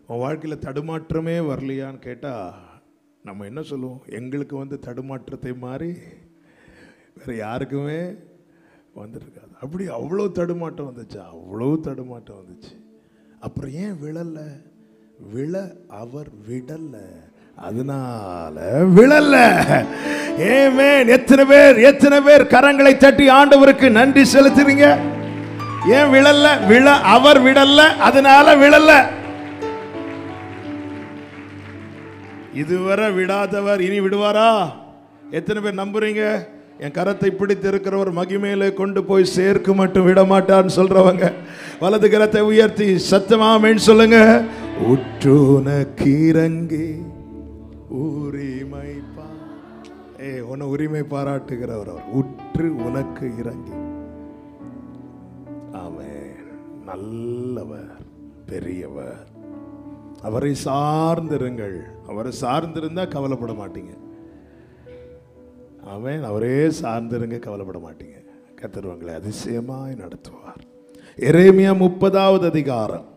உன் வாழ்க்கையில் தடுமாற்றமே வரலையான்னு கேட்டால் நம்ம என்ன சொல்லுவோம் எங்களுக்கு வந்து தடுமாற்றத்தை மாறி வேறு யாருக்குமே வந்திருக்காது அப்படி அவ்வளோ தடுமாட்டம் வந்துச்சு அவ்வளோ தடுமாட்டம் வந்துச்சு அப்புறம் ஏன் விழல விழ அவர் விடல அதனால விழல ஏமேன் எத்தனை பேர் எத்தனை பேர் கரங்களை தட்டி ஆண்டவருக்கு நன்றி செலுத்துறீங்க ஏன் விழல விழ அவர் விடல அதனால விழல இதுவரை விடாதவர் இனி விடுவாரா எத்தனை பேர் நம்புறீங்க என் கரத்தை பிடித்து இருக்கிறவர் மகிமையில கொண்டு போய் சேர்க்கு மட்டும் விட மாட்டான்னு சொல்றவங்க வலது கரத்தை உயர்த்தி சத்தமாமேன்னு சொல்லுங்க உற்றுன கீரங்கி உரிமை பா ஏ உன உரிமை பாராட்டுகிறவர் அவர் உற்று உனக்கு இறங்கி ஆமென் நல்லவர் பெரியவர் அவரை சார்ந்திருங்கள் அவரை சார்ந்திருந்தா கவலைப்பட மாட்டீங்க அவன் அவரே சார்ந்திருங்க கவலைப்பட மாட்டீங்க கர்த்தர் உங்களை அதிசயமாய் நடத்துவார் எரேமியா முப்பதாவது அதிகாரம்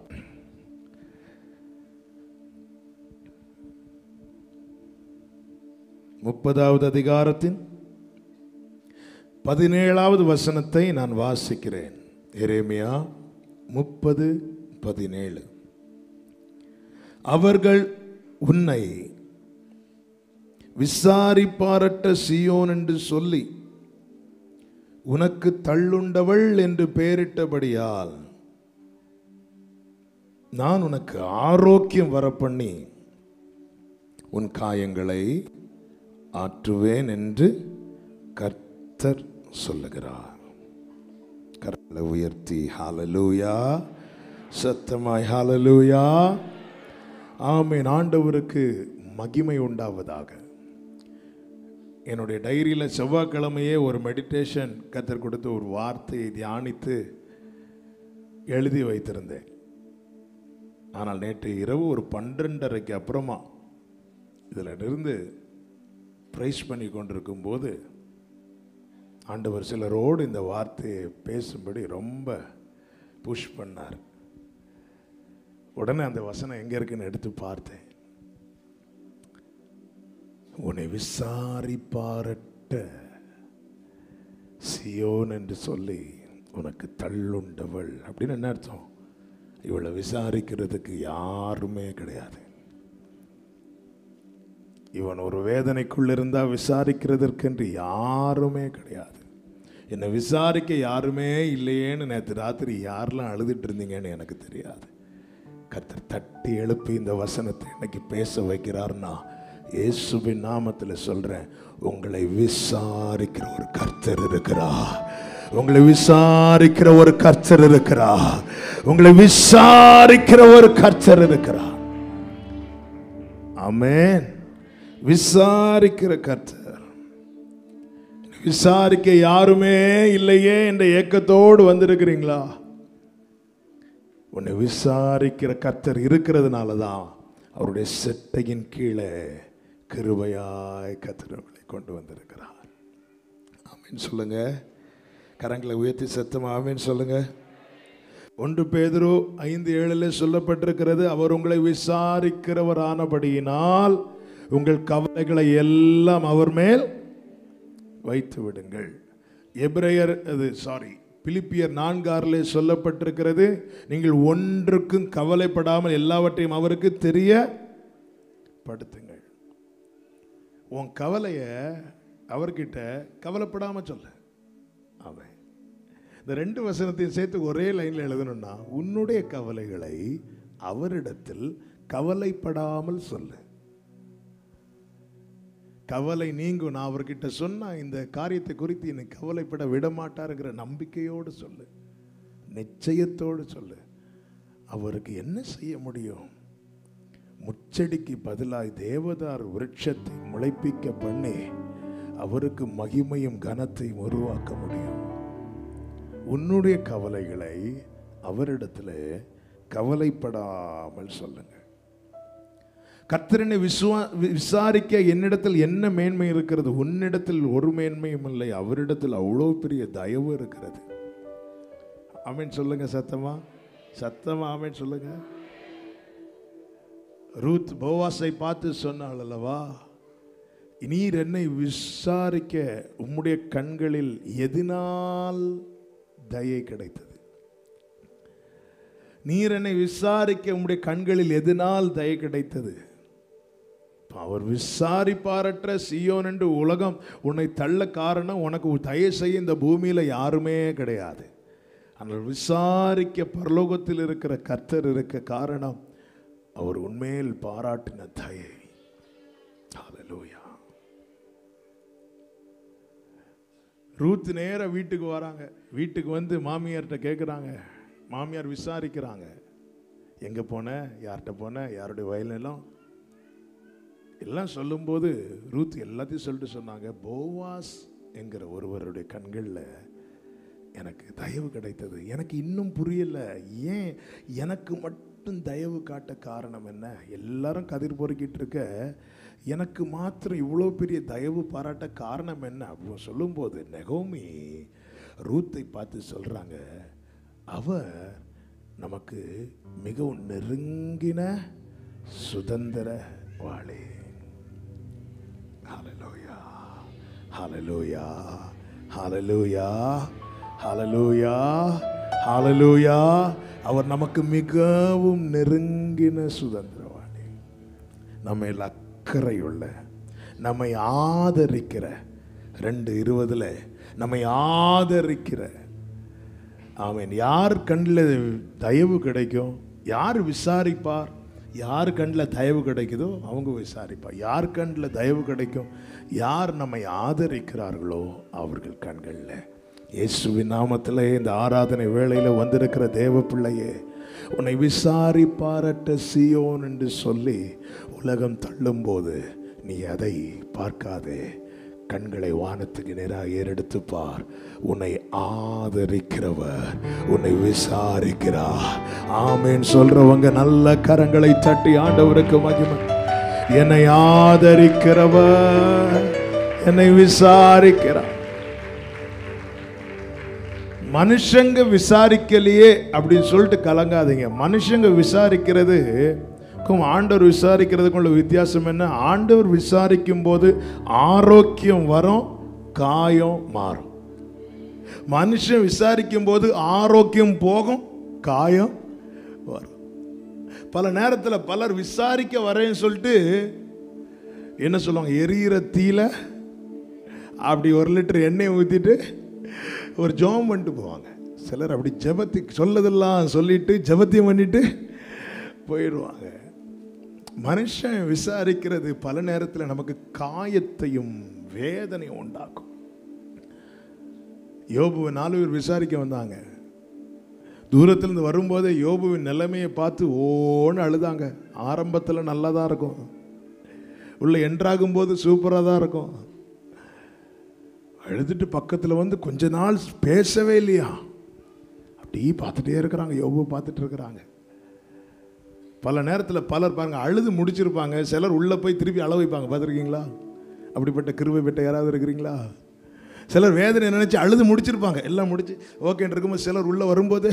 முப்பதாவது அதிகாரத்தின் பதினேழாவது வசனத்தை நான் வாசிக்கிறேன் எரேமியா முப்பது பதினேழு அவர்கள் உன்னை விசாரிப்பாரட்ட சியோன் என்று சொல்லி உனக்கு தள்ளுண்டவள் என்று பெயரிட்டபடியால் நான் உனக்கு ஆரோக்கியம் வரப்பண்ணி உன் காயங்களை ஆற்றுவேன் என்று கர்த்தர் சொல்லுகிறார் கரங்களை உயர்த்தி ஹalleluya சத்தமாய் ஹalleluya ஆமென் ஆண்டவருக்கு மகிமை உண்டாவதாக என்னுடைய டைரியில் செவ்வாய்க்கிழமையே ஒரு மெடிடேஷன் கத்தர் கொடுத்த ஒரு வார்த்தையை தியானித்து எழுதி வைத்திருந்தேன் ஆனால் நேற்று இரவு ஒரு பன்னிரெண்டரைக்கு அப்புறமா இதில் இருந்து ப்ரைஸ் பண்ணி கொண்டிருக்கும் போது ஆண்டவர் சிலரோடு இந்த வார்த்தையை பேசும்படி ரொம்ப புஷ் பண்ணார் உடனே அந்த வசனம் எங்கே இருக்குன்னு எடுத்து பார்த்தேன் உன்னை விசாரிப்பாரட்ட சியோன் என்று சொல்லி உனக்கு தள்ளுண்டவள் அப்படின்னு என்ன அர்த்தம் இவளை விசாரிக்கிறதுக்கு யாருமே கிடையாது இவன் ஒரு வேதனைக்குள் இருந்தா விசாரிக்கிறதற்கென்று யாருமே கிடையாது என்னை விசாரிக்க யாருமே இல்லையேன்னு நேற்று ராத்திரி யாரெல்லாம் அழுதுட்டு இருந்தீங்கன்னு எனக்கு தெரியாது கர்த்தர் தட்டி எழுப்பி இந்த வசனத்தை இன்னைக்கு பேச வைக்கிறார்னா இயேசுவின் நாமத்தில் சொல்றேன் உங்களை விசாரிக்கிற ஒரு கர்த்தர் இருக்கிறார் உங்களை விசாரிக்கிற ஒரு கர்த்தர் இருக்கிறார் உங்களை விசாரிக்கிற ஒரு கர்த்தர் இருக்கிறார் ஆமென் விசாரிக்கிற கர்த்தர் விசாரிக்க யாருமே இல்லையே என்ற ஏக்கத்தோடு வந்திருக்கிறீங்களா உன்னை விசாரிக்கிற கர்த்தர் இருக்கிறதுனால தான் அவருடைய செட்டையின் கீழே கிருபையாய் கர்த்தர்களை கொண்டு வந்திருக்கிறார் ஆமீன் சொல்லுங்க கரங்களை உயர்த்தி சத்தம் ஆமீன் சொல்லுங்க ஒன்று பேதுரு ஐந்து ஏழில் சொல்லப்பட்டிருக்கிறது அவர் உங்களை விசாரிக்கிறவரானபடியினால் உங்கள் கவலைகளை எல்லாம் அவர் மேல் வைத்து விடுங்கள் எபிரேயர் அது சாரி பிலிப்பியர் நான்காறிலே சொல்லப்பட்டிருக்கிறது நீங்கள் ஒன்றுக்கும் கவலைப்படாமல் எல்லாவற்றையும் அவருக்கு தெரிய படுத்துங்கள் உன் கவலைய அவர்கிட்ட கவலைப்படாம சொல்லு அவன் இந்த ரெண்டு வசனத்தையும் சேர்த்து ஒரே லைன்ல எழுதணும்னா உன்னுடைய கவலைகளை அவரிடத்தில் கவலைப்படாமல் சொல்லு கவலை நீங்கும் நான் அவர்கிட்ட சொன்னா இந்த காரியத்தை குறித்து என்னை கவலைப்பட விட மாட்டாருங்கிற நம்பிக்கையோடு சொல்லு நிச்சயத்தோடு சொல்லு அவருக்கு என்ன செய்ய முடியும் முச்செடிக்கு பதிலாய் தேவதார் விருட்சத்தை முளைப்பிக்க பண்ணி அவருக்கு மகிமையும் கனத்தையும் உருவாக்க முடியும் உன்னுடைய கவலைகளை அவரிடத்துல கவலைப்படாமல் சொல்லுங்க கர்த்தரனை விசுவா விசாரிக்க என்னிடத்தில் என்ன மேன்மை இருக்கிறது உன்னிடத்தில் ஒரு மேன்மையும் இல்லை அவரிடத்தில் அவ்வளோ பெரிய தயவு இருக்கிறது ஆமீன் சொல்லுங்க சத்தமா சத்தமா ஆமீன் சொல்லுங்க ரூத் போவாஸை பார்த்து சொன்னாள் அல்லவா நீர் என்னை விசாரிக்க உம்முடைய கண்களில் எதினால் தயை கிடைத்தது நீர் என்னை விசாரிக்க உம்முடைய கண்களில் எதனால் தயை கிடைத்தது அவர் விசாரிப்பாரற்ற சியோன் என்று உலகம் உன்னை தள்ள காரணம் உனக்கு தயை செய்ய இந்த பூமியில யாருமே கிடையாது ஆனால் விசாரிக்க பரலோகத்தில் இருக்கிற கர்த்தர் இருக்க காரணம் அவர் உண்மையில் பாராட்டின தயை ஹalleluya ரூத் நேரா வீட்டுக்கு வராங்க வீட்டுக்கு வந்து மாமியார்கிட்ட கேட்குறாங்க மாமியார் விசாரிக்கிறாங்க எங்கே போன யார்கிட்ட போன யாருடைய வயல் நிலம் எல்லாம் சொல்லும்போது ரூத் எல்லாத்தையும் சொல்லிட்டு சொன்னாங்க போவாஸ் என்கிற ஒருவருடைய கண்களில் எனக்கு தயவு கிடைத்தது எனக்கு இன்னும் புரியல ஏன் எனக்கு மட்டும் தயவு காட்ட காரணம் என்ன எல்லாரும் கதிர் பொறுக்கிட்டு இருக்க எனக்கு மாத்திரம் இவ்வளோ பெரிய தயவு பாராட்ட காரணம் என்ன அப்படின்னு சொல்லும்போது நெகோமி ரூத்தை பார்த்து சொல்கிறாங்க அவர் நமக்கு மிகவும் நெருங்கின சுதந்திர வாழே ஹalleluya ஹalleluya ஹalleluya ஹalleluya ஹalleluya அவர் நமக்கு மிகவும் நெருங்கின சுதந்திரவாளி நம்மை அக்கறையுள்ள நம்மை ஆதரிக்கிற ரெண்டு இருபதுல நம்மை ஆதரிக்கிற ஆமென் யார் கண்ணில் தயவு கிடைக்கும் யார் விசாரிப்பார் யார் கண்ணில் தயவு கிடைக்குதோ அவங்க விசாரிப்பார் யார் கண்ணில் தயவு கிடைக்கும் யார் நம்மை ஆதரிக்கிறார்களோ அவர்கள் கண்களில் இயேசுவின் நாமத்தில் இந்த ஆராதனை வேளையில் வந்திருக்கிற தேவ பிள்ளையே உன்னை விசாரிப்பாரற்ற சியோன் என்று சொல்லி உலகம் தள்ளும்போது நீ அதை பார்க்காதே கண்களை வானத்துக்கு நேராக ஏறெடுத்து பார் உன்னை ஆதரிக்கிறவர் உன்னை விசாரிக்கிறார் ஆமேன் சொல்றவங்க நல்ல கரங்களை தட்டி ஆண்டவருக்கு மகிமை என்னை ஆதரிக்கிறவர் என்னை விசாரிக்கிறார் மனுஷங்க விசாரிக்கலையே அப்படின்னு சொல்லிட்டு கலங்காதீங்க மனுஷங்க விசாரிக்கிறது க்கும் ஆண்டவர் விசாரிக்கிறதுக்கும் உள்ள வித்தியாசம் என்ன ஆண்டவர் விசாரிக்கும் போது ஆரோக்கியம் வரும் காயம் மாறும் மனுஷன் விசாரிக்கும் போது ஆரோக்கியம் போகும் காயம் வரும் பல நேரத்தில் பலர் விசாரிக்க வரேன்னு சொல்லிட்டு என்ன சொல்லுவாங்க எரியிற தீல அப்படி ஒரு லிட்டர் எண்ணெய் ஊற்றிட்டு ஒரு ஜெபம் பண்ணிட்டு போவாங்க சிலர் அப்படி ஜெபத்தி சொல்லதெல்லாம் சொல்லிட்டு ஜெபத்தையும் பண்ணிட்டு போயிடுவாங்க மனுஷன் விசாரிக்கிறது பல நேரத்தில் நமக்கு காயத்தையும் வேதனையும் உண்டாக்கும் யோபுவை நாலு பேர் விசாரிக்க வந்தாங்க தூரத்திலிருந்து வரும்போதே யோபுவின் நிலைமையை பார்த்து ஓன்னு அழுதாங்க ஆரம்பத்தில் நல்லா தான் இருக்கும் உள்ள என்ட்ராகும் போது சூப்பராக தான் இருக்கும் அழுதுட்டு பக்கத்தில் வந்து கொஞ்ச நாள் பேசவே இல்லையா அப்படியே பார்த்துட்டே இருக்கிறாங்க யோபு பார்த்துட்டு இருக்கிறாங்க பல நேரத்தில் பலர் பாருங்க அழுது முடிச்சிருப்பாங்க சிலர் உள்ளே போய் திருப்பி அழ வைப்பாங்க பார்த்துருக்கீங்களா அப்படிப்பட்ட கிருபை பெற்ற யாராவது இருக்கிறீங்களா சிலர் வேதனை நினைச்சு அழுது முடிச்சிருப்பாங்க எல்லாம் முடிச்சு ஓகேன்னு இருக்கும்போது சிலர் உள்ளே வரும்போது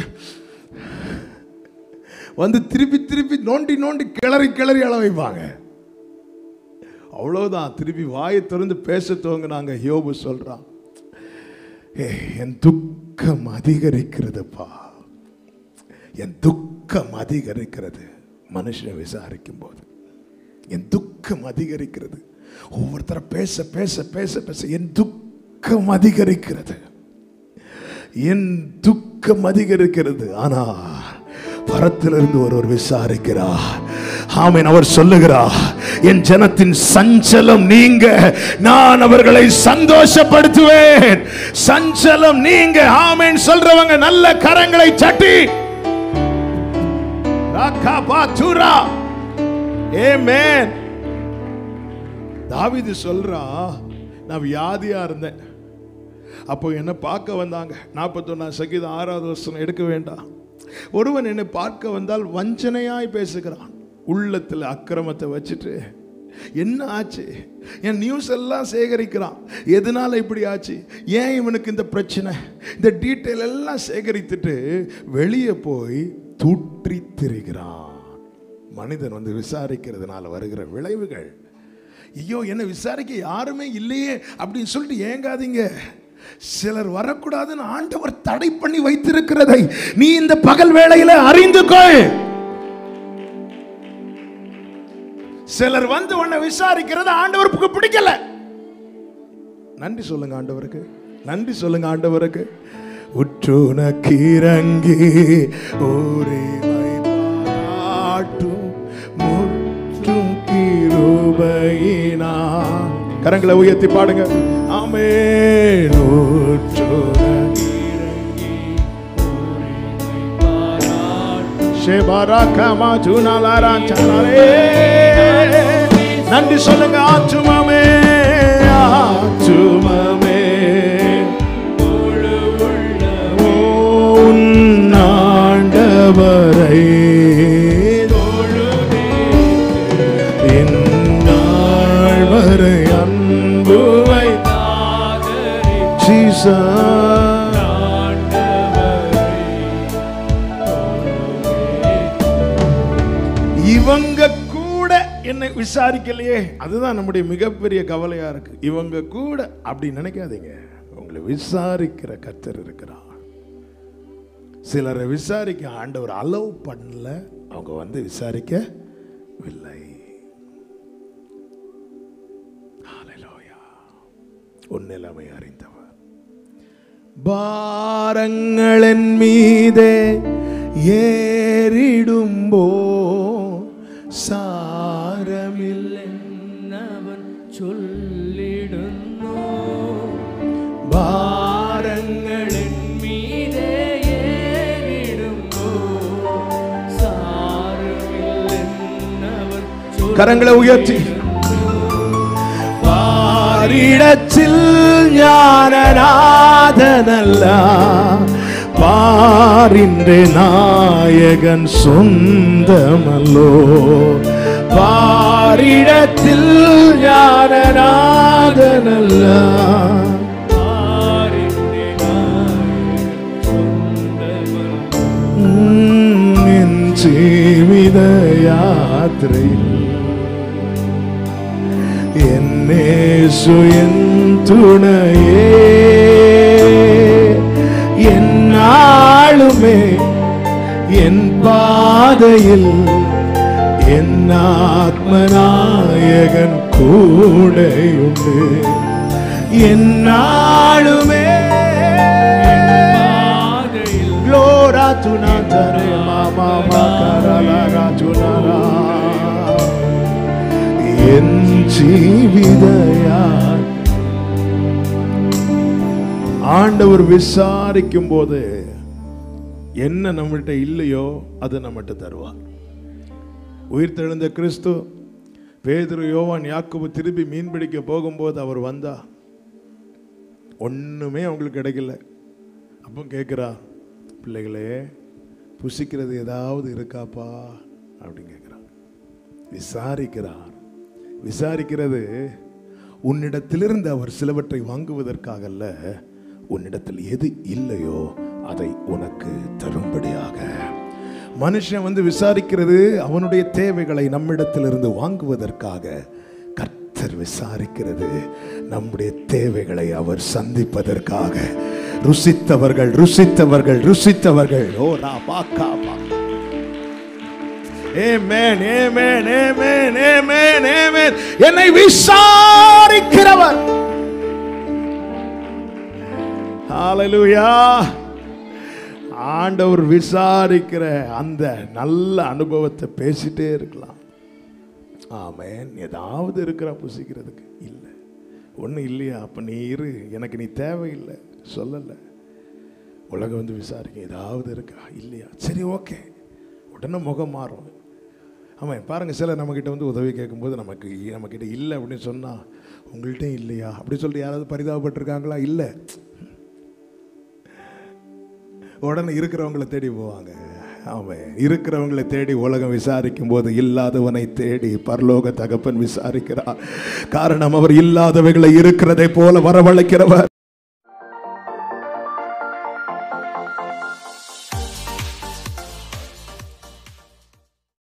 வந்து திருப்பி திருப்பி நோண்டி நோண்டி கிளறி கிளறி அழ வைப்பாங்க அவ்வளவுதான் திருப்பி வாயை திறந்து பேச துவங்கினாங்க யோபு சொல்றான் ஏ என் துக்கம் அதிகரிக்கிறதுப்பா என் துக்கம் அதிகரிக்கிறது மனுஷனை விசாரிக்கும் போது என் துக்கம் அதிகரிக்கிறது ஒவ்வொருத்தர பேச பேச பேச பேச என் துக்கம் அதிகரிக்கிறது என் துக்கம் அதிகரிக்கிறது ஆனா பரத்திலிருந்து ஒருவர் விசாரிக்கிறார் ஆமென் அவர் சொல்லுகிறார் என் ஜனத்தின் சஞ்சலம் நீங்க நான் அவர்களை சந்தோஷப்படுத்துவேன் சஞ்சலம் நீங்க ஆமென் சொல்றவங்க நல்ல கரங்களை சட்டி ராகாபாத்துரா ஆமென் தாவீது சொல்றா நான் வியாதியா இருந்தேன் அப்போ என்னை பார்க்க வந்தாங்க நாற்பத்தொன்னாம் சங்கீதம் ஆறாவது வருஷம் எடுக்க வேண்டாம் ஒருவன் என்னை பார்க்க வந்தால் வஞ்சனையாய் பேசுகிறான் உள்ளத்தில் அக்கிரமத்தை வச்சுட்டு என்ன ஆச்சு என் நியூஸ் எல்லாம் சேகரிக்கிறான் எதனால இப்படி ஆச்சு ஏன் இவனுக்கு இந்த பிரச்சனை இந்த டீட்டெயில் எல்லாம் சேகரித்துட்டு வெளியே போய் தூற்றி திரிகிறான் மனிதன் வந்து விசாரிக்கிறதுனால வருகிற விளைவுகள் ஐயோ என்ன விசாரிக்க யாருமே இல்லையே அப்படின்னு சொல்லிட்டு ஏங்காதீங்க சிலர் வரக்கூடாதுன்னு ஆண்டவர் தடை பண்ணி வைத்திருக்கிறதை நீ இந்த பகல் வேளையில அறிந்து கொள் சிலர் வந்து உன்னை விசாரிக்கிறது ஆண்டவருக்கு பிடிக்கல நன்றி சொல்லுங்க ஆண்டவருக்கு நன்றி சொல்லுங்க ஆண்டவருக்கு உற்றுன கீரங்கி ஊரே பாராட்டும் முற்றும் கிருபையினா கரங்களை உயர்த்தி பாடுங்க ஆமே நூற்றுன ஷேபாராக்கமா ஜூனாலாரா சாலாரே நன்றி சொல்லுங்க ஆச்சுமாமே ஆச்சுமாமே ஓ உன்னாண்டவரை இந்நாள் வரை அன்புவை ஜீசா இவங்க கூட என்னை விசாரிக்கலையே அதுதான் நம்முடைய மிகப்பெரிய கவலையா இருக்கு இவங்க கூட அப்படி நினைக்காதீங்க உங்களை விசாரிக்கிற கத்தர் இருக்கிறார் சிலரை விசாரிக்க ஆண்டவர் அலோவ் பண்ணல அவங்க வந்து விசாரிக்கவில்லை ஹalleluya. உன் நிலைமை அறிந்தவர் பாரங்களின் மீதே ஏறிடும்போ சாரமில்லை അവൻ ചൊല്ലിടുന്നു பாரங்களின் മീതെ ഏറിടുന്നു സാരമില്ലെന്നവൻ கரங்களை உயர்த்தி பாரிடத்தில் ஞானநாதனல்ல பாரிന്റെ നായകൻ സ്വന്തമല്ലോ പാരിടത്തിൽ ஞானநாதனல்ல ചൊല്ലിടുന്നു സ്വന്തമല്ല ഉം, എൻ ജീവിത യാത്രയിൽ എന്നേശു എൻ തുണയേ എന്നാളുമേ എൻ പാതയിൽ എന്നാത്മനായകൻ കൂടെയുണ്ട് എന്നാളുമേ പാതയിൽ Gloria tu natare mama makarala rajunara എൻ ജീവിതയാ ஆண்டவர் விசாரிக்கும் போது என்ன நம்மகிட்ட இல்லையோ அதை நம்மகிட்ட தருவார் உயிர்த்தெழுந்த கிறிஸ்து பேதுரு யோவான் யாக்கோபு திருப்பி மீன் பிடிக்க போகும்போது அவர் வந்தா ஒண்ணுமே அவங்களுக்கு கிடைக்கல அப்போ கேட்குறா பிள்ளைகளே புசிக்கிறது ஏதாவது இருக்காப்பா அப்படின்னு கேட்குறார் விசாரிக்கிறார் விசாரிக்கிறது உன்னிடத்திலிருந்து அவர் சிலவற்றை வாங்குவதற்காக அல்ல உன்னிடத்தில் எது இல்லையோ அதை உனக்கு தரும்படியாக மனுஷன் வந்து விசாரிக்கிறது அவனுடைய தேவைகளை நம்மிடத்திலிருந்து வாங்குவதற்காக கர்த்தர் விசாரிக்கிறது நம்முடைய தேவைகளை அவர் சந்திப்பதற்காக ருசித்தவர்கள் ருசித்தவர்கள் ருசித்தவர்கள் ஓ ரா பாக்கா பா Amen, amen, amen, amen, amen. என்னை விசாரிக்கிறவர் ஹalleluya ஆண்டவர் விசாரிக்கிற அந்த நல்ல அனுபவத்தை பேசிட்டே இருக்கலாம் ஆமென் ஏதாவது இருக்கிறா புசிக்கிறதுக்கு இல்லை ஒன்றும் இல்லையா அப்போ நீ இரு எனக்கு நீ தேவையில்லை சொல்லலை உலகம் வந்து விசாரிக்க ஏதாவது இருக்கா இல்லையா சரி ஓகே உடனே முகம் மாறும் ஆமாம் பாருங்கள் சிலர் நம்மக்கிட்ட வந்து உதவி கேட்கும்போது நமக்கு நம்மக்கிட்ட இல்லை அப்படின்னு சொன்னால் உங்கள்கிட்ட இல்லையா அப்படி சொல்லிட்டு யாராவது பரிதாபப்பட்டிருக்காங்களா இல்லை உடனே இருக்கிறவங்களை தேடி போவாங்க ஆமாம் இருக்கிறவங்களை தேடி உலகம் விசாரிக்கும் போது இல்லாதவனை தேடி பரலோக தகப்பன் விசாரிக்கிறார் காரணம் அவர் இல்லாதவைகளை இருக்கிறதை போல வரவழைக்கிறவர்